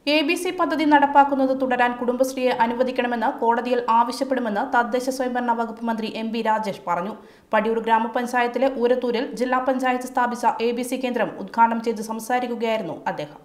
A B C പദ്ധതി നടപ്പാക്കുന്നത് തുടരാൻ കുടുംബശ്രീയെ അനുവദിക്കണമെന്ന് കോടതിയിൽ ആവശ്യപ്പെടുമെന്ന് തദ്ദേശ സ്വയംഭരണ വകുപ്പ് മന്ത്രി എം ബി രാജേഷ് പറഞ്ഞു പടിയൂർ ഗ്രാമപഞ്ചായത്തിലെ ഊരത്തൂരിൽ ജില്ലാ പഞ്ചായത്ത് സ്ഥാപിച്ച എ ബി സി കേന്ദ്രം ഉദ്ഘാടനം ചെയ്ത് സംസാരിക്കുകയായിരുന്നു അദ്ദേഹം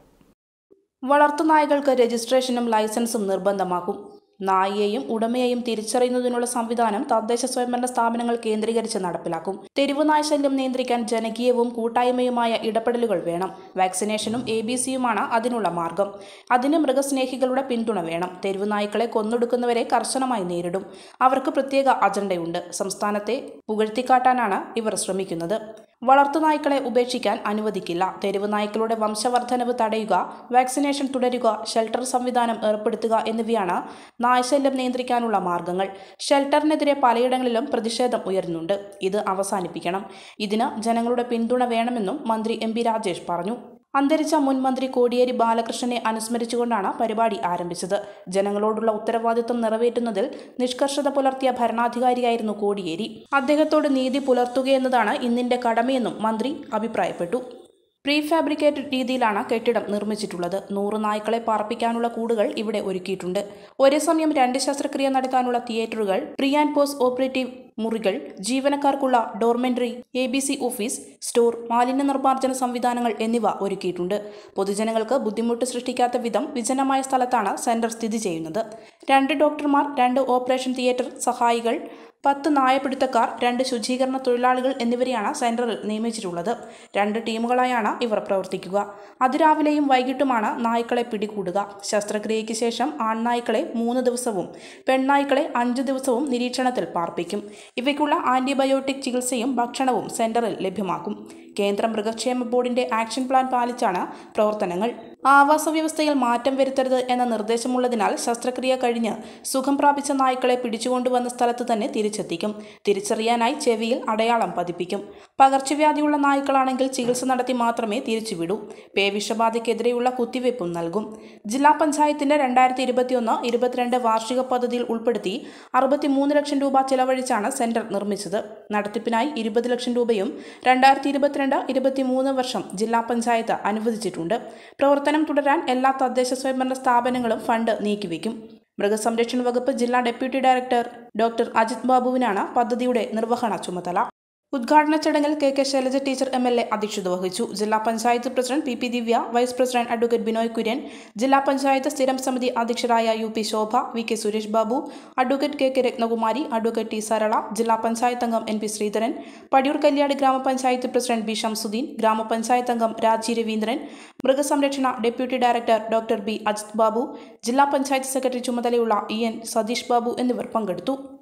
വളർത്തുനായകൾക്ക് രജിസ്ട്രേഷനും ലൈസൻസും നിർബന്ധമാക്കും നായയെയും ഉടമയെയും തിരിച്ചറിയുന്നതിനുള്ള സംവിധാനം തദ്ദേശ സ്വയംഭരണ സ്ഥാപനങ്ങൾ കേന്ദ്രീകരിച്ച് നടപ്പിലാക്കും തെരുവ് നായ ശല്യം നിയന്ത്രിക്കാൻ ജനകീയവും കൂട്ടായ്മയുമായ ഇടപെടലുകൾ വേണം വാക്സിനേഷനും എ ബി സിയുമാണ് അതിനുള്ള മാർഗം അതിന് മൃഗസ്നേഹികളുടെ പിന്തുണ വേണം തെരുവ് നായ്ക്കളെ കൊന്നൊടുക്കുന്നവരെ കർശനമായി നേരിടും അവർക്ക് പ്രത്യേക അജണ്ടയുണ്ട് സംസ്ഥാനത്തെ പുകഴ്ത്തിക്കാട്ടാനാണ് ഇവർ ശ്രമിക്കുന്നത് വളർത്തുനായ്ക്കളെ ഉപേക്ഷിക്കാൻ അനുവദിക്കില്ല തെരുവ് നായ്ക്കളുടെ വംശവർദ്ധനവ് തടയുക വാക്സിനേഷൻ തുടരുക ഷെൽട്ടർ സംവിധാനം ഏർപ്പെടുത്തുക എന്നിവയാണ് നായശല്യം നിയന്ത്രിക്കാനുള്ള മാർഗങ്ങൾ ഷെൽട്ടറിനെതിരെ പലയിടങ്ങളിലും പ്രതിഷേധം ഉയരുന്നുണ്ട് ഇത് അവസാനിപ്പിക്കണം ഇതിന് ജനങ്ങളുടെ പിന്തുണ വേണമെന്നും മന്ത്രി എം പി രാജേഷ് പറഞ്ഞു അന്തരിച്ച മുൻ മന്ത്രി കോടിയേരി ബാലകൃഷ്ണനെ അനുസ്മരിച്ചുകൊണ്ടാണ് പരിപാടി ആരംഭിച്ചത് ജനങ്ങളോടുള്ള ഉത്തരവാദിത്വം നിറവേറ്റുന്നതിൽ നിഷ്കർഷത പുലർത്തിയ ഭരണാധികാരിയായിരുന്നു കോടിയേരി അദ്ദേഹത്തോട് നീതി പുലർത്തുകയെന്നതാണ് ഇന്നിന്റെ കടമയെന്നും മന്ത്രി അഭിപ്രായപ്പെട്ടു പ്രീ ഫാബ്രിക്കേറ്റഡ് രീതിയിലാണ് കെട്ടിടം നിർമ്മിച്ചിട്ടുള്ളത് നൂറ് നായ്ക്കളെ പാർപ്പിക്കാനുള്ള കൂടുകൾ ഇവിടെ ഒരുക്കിയിട്ടുണ്ട് ഒരേ സമയം രണ്ട് ശസ്ത്രക്രിയ നടത്താനുള്ള തിയേറ്ററുകൾ പ്രീ ആൻഡ് പോസ്റ്റ് ഓപ്പറേറ്റീവ് മുറികൾ ജീവനക്കാർക്കുള്ള dormitory A B C office store മാലിന്യ നിർമ്മാർജ്ജന സംവിധാനങ്ങൾ എന്നിവ ഒരുക്കിയിട്ടുണ്ട് പൊതുജനങ്ങൾക്ക് ബുദ്ധിമുട്ട് സൃഷ്ടിക്കാത്ത വിധം വിജനമായ സ്ഥലത്താണ് സെന്റർ സ്ഥിതി ചെയ്യുന്നത് രണ്ട് ഡോക്ടർമാർ രണ്ട് ഓപ്പറേഷൻ തിയേറ്റർ സഹായികൾ പത്ത് നായപിടുത്തക്കാർ രണ്ട് ശുചീകരണ തൊഴിലാളികൾ എന്നിവരെയാണ് സെന്ററിൽ നിയമിച്ചിട്ടുള്ളത് രണ്ട് ടീമുകളായാണ് ഇവർ പ്രവർത്തിക്കുക അതിരാവിലെയും വൈകിട്ടുമാണ് നായ്ക്കളെ പിടികൂടുക ശസ്ത്രക്രിയയ്ക്ക് ശേഷം ആൺനായ്ക്കളെ മൂന്ന് ദിവസവും പെൺനായ്ക്കളെ അഞ്ച് ദിവസവും നിരീക്ഷണത്തിൽ പാർപ്പിക്കും ഇവയ്ക്കുള്ള ആന്റിബയോട്ടിക് ചികിത്സയും ഭക്ഷണവും സെന്ററിൽ ലഭ്യമാക്കും കേന്ദ്ര മൃഗക്ഷേമ ബോർഡിന്റെ ആക്ഷൻ പ്ലാൻ പാലിച്ചാണ് പ്രവർത്തനങ്ങൾ ആവാസ വ്യവസ്ഥയിൽ മാറ്റം വരുത്തരുത് എന്ന നിർദ്ദേശമുള്ളതിനാൽ ശസ്ത്രക്രിയ കഴിഞ്ഞ് സുഖം പ്രാപിച്ച നായ്ക്കളെ പിടിച്ചുകൊണ്ടുവന്ന സ്ഥലത്ത് തന്നെ തിരിച്ചെത്തിക്കും തിരിച്ചറിയാനായി ചെവിയിൽ അടയാളം പതിപ്പിക്കും പകർച്ചവ്യാധിയുള്ള നായ്ക്കളാണെങ്കിൽ ചികിത്സ നടത്തി മാത്രമേ തിരിച്ചുവിടൂ പേവിഷബാധയ്ക്കെതിരെയുള്ള കുത്തിവയ്പും നൽകും ജില്ലാ പഞ്ചായത്തിന്റെ രണ്ടായിരത്തി ഇരുപത്തിയൊന്ന് ഇരുപത്തിരണ്ട് വാർഷിക പദ്ധതിയിൽ ഉൾപ്പെടുത്തി അറുപത്തിമൂന്ന് ലക്ഷം രൂപ ചെലവഴിച്ചാണ് സെന്റർ നിർമ്മിച്ചത് നടത്തിപ്പിനായി ഇരുപത് ലക്ഷം രൂപയും രണ്ടായിരത്തി ഇരുപത്തിരണ്ട് ഇരുപത്തിമൂന്ന് വർഷം ജില്ലാ പഞ്ചായത്ത് അനുവദിച്ചിട്ടുണ്ട് പ്രവർത്തനം തുടരാൻ എല്ലാ തദ്ദേശ സ്വയംഭരണ സ്ഥാപനങ്ങളും ഫണ്ട് നീക്കിവെക്കും മൃഗസംരക്ഷണ വകുപ്പ് ജില്ലാ ഡെപ്യൂട്ടി ഡയറക്ടർ ഡോക്ടർ അജിത് ബാബുവിനാണ് പദ്ധതിയുടെ നിർവഹണ ചുമതല ഉദ്ഘാടന ചടങ്ങിൽ K K Shailaja teacher M L A അധ്യക്ഷത വഹിച്ചു ജില്ലാ panchayat president P P Divya vice president advocate Binoy Kurian ജില്ലാ പഞ്ചായത്ത് സ്ഥിരം സമിതി അധ്യക്ഷരായ U P Shobha V K Suresh Babu advocate K K Rathnakumari advocate T Sarala ജില്ലാ പഞ്ചായത്ത് അംഗം എൻ പി ശ്രീധരൻ പടിയൂർ കല്യാട് ഗ്രാമപഞ്ചായത്ത് പ്രസിഡന്റ് ബി ഷംസുദ്ദീൻ ഗ്രാമപഞ്ചായത്ത് അംഗം രാജി രവീന്ദ്രൻ മൃഗസംരക്ഷണ deputy director doctor B Ajith Babu ജില്ലാ പഞ്ചായത്ത് സെക്രട്ടറി ചുമതലയുള്ള ഇ എൻ സതീഷ് ബാബു എന്നിവർ പങ്കെടുത്തു